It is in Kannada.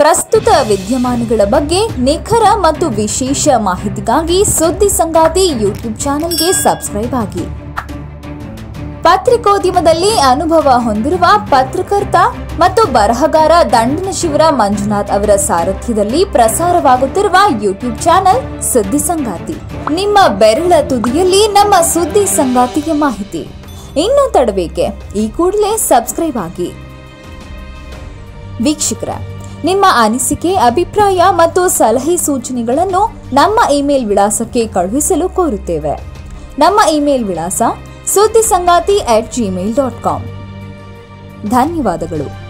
ಪ್ರಸ್ತುತ ವಿದ್ಯಮಾನಗಳ ಬಗ್ಗೆ ನಿಖರ ಮತ್ತು ವಿಶೇಷ ಮಾಹಿತಿಗಾಗಿ ಸುದ್ದಿ ಸಂಗಾತಿ ಯೂಟ್ಯೂಬ್ ಚಾನೆಲ್ಗೆ ಸಬ್ಸ್ಕ್ರೈಬ್ ಆಗಿ ಪತ್ರಿಕೋದ್ಯಮದಲ್ಲಿ ಅನುಭವ ಹೊಂದಿರುವ ಪತ್ರಕರ್ತ ಮತ್ತು ಬರಹಗಾರ ದಂಡನ ಶಿವರ ಮಂಜುನಾಥ್ ಅವರ ಸಾರಥ್ಯದಲ್ಲಿ ಪ್ರಸಾರವಾಗುತ್ತಿರುವ ಯೂಟ್ಯೂಬ್ ಚಾನೆಲ್ ಸುದ್ದಿ ಸಂಗಾತಿ ನಿಮ್ಮ ಬೆರಳ ತುದಿಯಲ್ಲಿ ನಮ್ಮ ಸುದ್ದಿ ಸಂಗಾತಿಗೆ ಮಾಹಿತಿ ಇನ್ನೂ ತಡಬೇಕೆ ಈ ಕೂಡಲೇ ಸಬ್ಸ್ಕ್ರೈಬ್ ಆಗಿ ವೀಕ್ಷಕರ ನಿಮ್ಮ ಅನಿಸಿಕೆ ಅಭಿಪ್ರಾಯ ಮತ್ತು ಸಲಹೆ ಸೂಚನೆಗಳನ್ನು ನಮ್ಮ ಇಮೇಲ್ ವಿಳಾಸಕ್ಕೆ ಕಳುಹಿಸಲು ಕೋರುತ್ತೇವೆ ನಮ್ಮ ಇಮೇಲ್ ವಿಳಾಸ ಸುದ್ದಿ ಸಂಗಾತಿ ಅಟ್ ಜಿಮೇಲ್ ಡಾಟ್ ಕಾಮ್ ಧನ್ಯವಾದಗಳು